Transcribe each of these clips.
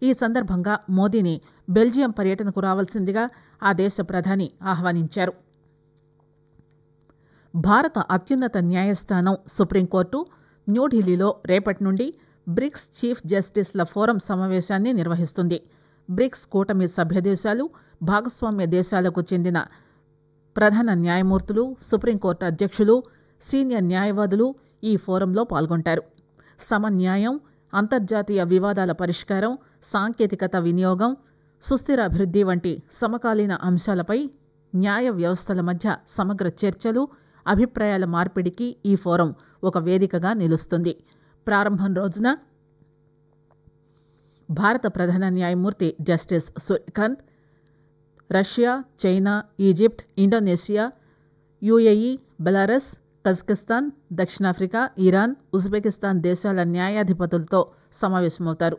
ఈ సందర్భంగా మోదీని బెల్జియం పర్యటనకు రావాల్సిందిగా ఆ దేశ ప్రధాని ఆహ్వానించారు భారత అత్యున్నత న్యాయస్థానం సుప్రీంకోర్టు న్యూఢిల్లీలో రేపటి నుండి బ్రిక్స్ చీఫ్ జస్టిస్ల ఫోరం సమావేశాన్ని నిర్వహిస్తుంది బ్రిక్స్ కూటమి సభ్యదేశాలు భాగస్వామ్య దేశాలకు చెందిన ప్రధాన న్యాయమూర్తులు సుప్రీంకోర్టు అధ్యక్షులు సీనియర్ న్యాయవాదులు ఈ ఫోరంలో పాల్గొంటారు సమన్యాయం అంతర్జాతీయ వివాదాల పరిష్కారం సాంకేతికత వినియోగం సుస్థిర అభివృద్ధి వంటి సమకాలీన అంశాలపై న్యాయ వ్యవస్థల మధ్య సమగ్ర చర్చలు అభిప్రాయాల మార్పిడికి ఈ ఫోరం ఒక వేదికగా నిలుస్తుంది ప్రారంభం రోజున భారత ప్రధాన న్యాయమూర్తి justice Suryakant Russia China Egypt Indonesia UAE Belarus Kazakhstan దక్షిణాఫ్రికా ఇరాన్ ఉజ్బెకిస్తాన్ దేశాల న్యాయాధిపతులతో సమావేశమవుతారు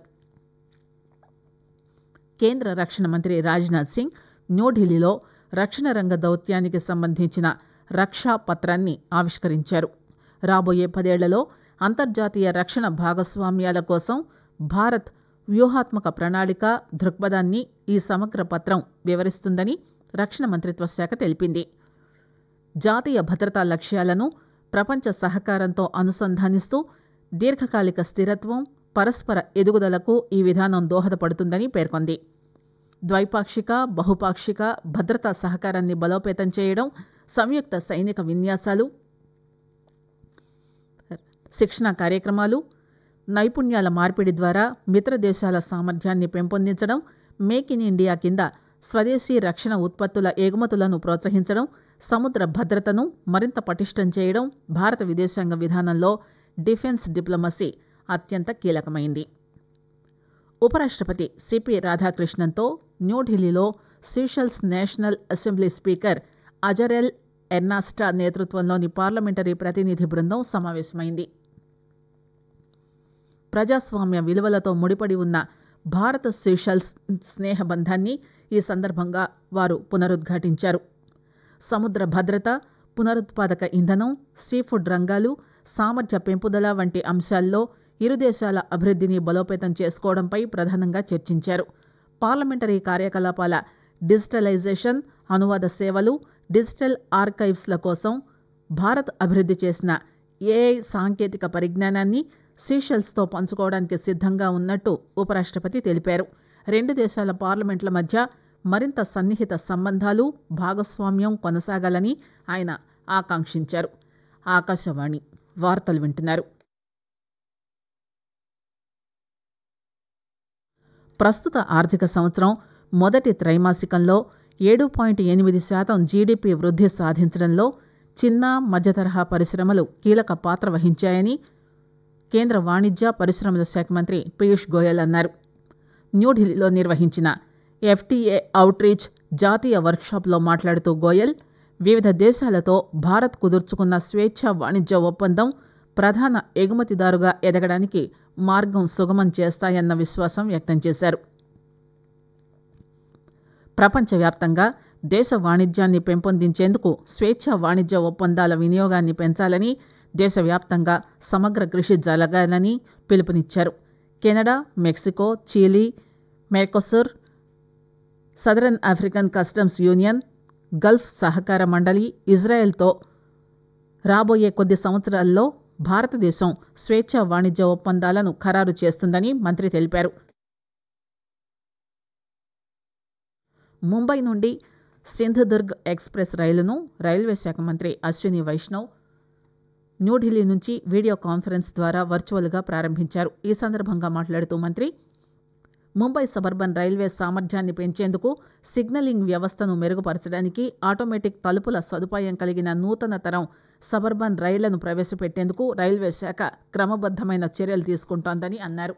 కేంద్ర రక్షణ మంత్రి రాజ్నాథ్ సింగ్ న్యూఢిల్లీలో రక్షణ రంగ దౌత్యానికి సంబంధించిన రక్షా పత్రాన్ని ఆవిష్కరించారు రాబోయే పదేళ్లలో అంతర్జాతీయ రక్షణ భాగస్వామ్యాల కోసం భారత్ వ్యూహాత్మక ప్రణాళిక దృక్పథాన్ని ఈ సమగ్ర పత్రం వివరిస్తుందని రక్షణ మంత్రిత్వ శాఖ తెలిపింది జాతీయ భద్రతా లక్ష్యాలను ప్రపంచ సహకారంతో అనుసంధానిస్తూ దీర్ఘకాలిక స్థిరత్వం పరస్పర ఎదుగుదలకు ఈ విధానం దోహదపడుతుందని పేర్కొంది ద్వైపాక్షిక బహుపాక్షిక భద్రతా సహకారాన్ని బలోపేతం చేయడం సంయుక్త సైనిక విన్యాసాలు శిక్షణ కార్యక్రమాలు నైపుణ్యాల మార్పిడి ద్వారా మిత్ర దేశాల సామర్థ్యాన్ని పెంపొందించడం మేక్ ఇన్ ఇండియా కింద స్వదేశీ రక్షణ ఉత్పత్తుల ఎగుమతులను ప్రోత్సహించడం సముద్ర భద్రతను మరింత పటిష్టం చేయడం భారత విదేశాంగ విధానంలో డిఫెన్స్ డిప్లొమసీ అత్యంత కీలకమైంది ఉపరాష్ట్రపతి సిపి రాధాకృష్ణన్తో న్యూఢిల్లీలో Seychelles national assembly speaker Azarel Ernesta నేతృత్వంలోని పార్లమెంటరీ ప్రతినిధి బృందం సమావేశమైంది ప్రజాస్వామ్య విలువలతో ముడిపడి ఉన్న భారత సీషెల్స్ స్నేహబంధాన్ని ఈ సందర్భంగా వారు పునరుద్ఘాటించారు సముద్ర భద్రత పునరుత్పాదక ఇంధనం సీఫుడ్ రంగాలు సామర్థ్య పెంపుదల వంటి అంశాల్లో ఇరు దేశాల అభివృద్ధిని బలోపేతం చేసుకోవడంపై ప్రధానంగా చర్చించారు పార్లమెంటరీ కార్యకలాపాల డిజిటలైజేషన్ అనువాద సేవలు డిజిటల్ ఆర్కైవ్స్ల కోసం భారత్ అభివృద్ధి చేసిన ఏఐ సాంకేతిక పరిజ్ఞానాన్ని సీషెల్స్తో పంచుకోవడానికి సిద్ధంగా ఉన్నట్టు ఉపరాష్ట్రపతి తెలిపారు రెండు దేశాల పార్లమెంట్ల మధ్య మరింత సన్నిహిత సంబంధాలు భాగస్వామ్యం కొనసాగాలని ఆయన ఆకాంక్షించారు ఆకాశవాణి వార్తలు వింటున్నారు ప్రస్తుత ఆర్థిక సంవత్సరం మొదటి త్రైమాసికంలో ఏడు పాయింట్ ఎనిమిది శాతం జీడీపీ వృద్ధి సాధించడంలో చిన్న మధ్యతరహా పరిశ్రమలు కీలక పాత్ర వహించాయని కేంద్ర వాణిజ్య పరిశ్రమల శాఖ మంత్రి పీయూష్ గోయల్ అన్నారు న్యూఢిల్లీలో నిర్వహించిన ఎఫ్టీఏ అవుట్రీచ్ జాతీయ వర్క్షాప్లో మాట్లాడుతూ గోయల్ వివిధ దేశాలతో భారత్ కుదుర్చుకున్న స్వేచ్ఛ వాణిజ్య ఒప్పందం ప్రధాన ఎగుమతిదారుగా ఎదగడానికి మార్గం సుగమం చేస్తాయన్న విశ్వాసం వ్యక్తం చేశారు ప్రపంచవ్యాప్తంగా దేశ వాణిజ్యాన్ని పెంపొందించేందుకు స్వేచ్ఛ వాణిజ్య ఒప్పందాల వినియోగాన్ని పెంచాలని దేశవ్యాప్తంగా సమగ్ర కృషి జరగాలని పిలుపునిచ్చారు Canada Mexico Chile Mercosur southern African customs union Gulf సహకార మండలి ఇజ్రాయెల్తో రాబోయే కొద్ది సంవత్సరాల్లో భారతదేశం స్వేచ్ఛ వాణిజ్య ఒప్పందాలను ఖరారు చేస్తుందని మంత్రి తెలిపారు ముంబై నుండి సింధుదుర్గ్ ఎక్స్ప్రెస్ రైలును రైల్వే శాఖ మంత్రి అశ్విని వైష్ణవ్ న్యూఢిల్లీ నుంచి వీడియో కాన్ఫరెన్స్ ద్వారా వర్చువల్గా ప్రారంభించారు ఈ సందర్భంగా మాట్లాడుతూ మంత్రి ముంబై సబర్బన్ రైల్వే సామర్థ్యాన్ని పెంచేందుకు సిగ్నలింగ్ వ్యవస్థను మెరుగుపరచడానికి ఆటోమేటిక్ తలుపుల సదుపాయం కలిగిన నూతన తరం సబర్బన్ రైళ్లను ప్రవేశపెట్టేందుకు రైల్వే శాఖ క్రమబద్దమైన చర్యలు తీసుకుంటోందని అన్నారు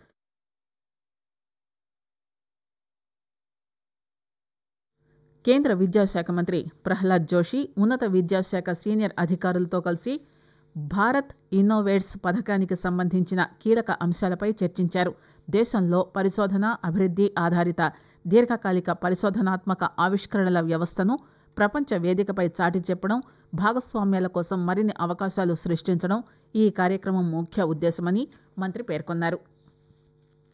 కేంద్ర విద్యాశాఖ మంత్రి ప్రహ్లాద్ జోషి ఉన్నత విద్యాశాఖ సీనియర్ అధికారులతో కలిసి భారత్ ఇన్నోవేట్స్ పథకానికి సంబంధించిన కీలక అంశాలపై చర్చించారు దేశంలో పరిశోధన అభివృద్ధి ఆధారిత దీర్ఘకాలిక పరిశోధనాత్మక ఆవిష్కరణల వ్యవస్థను ప్రపంచ వేదికపై చాటి చెప్పడం భాగస్వామ్యాల కోసం మరిన్ని అవకాశాలు సృష్టించడం ఈ కార్యక్రమం ముఖ్య ఉద్దేశమని మంత్రి పేర్కొన్నారు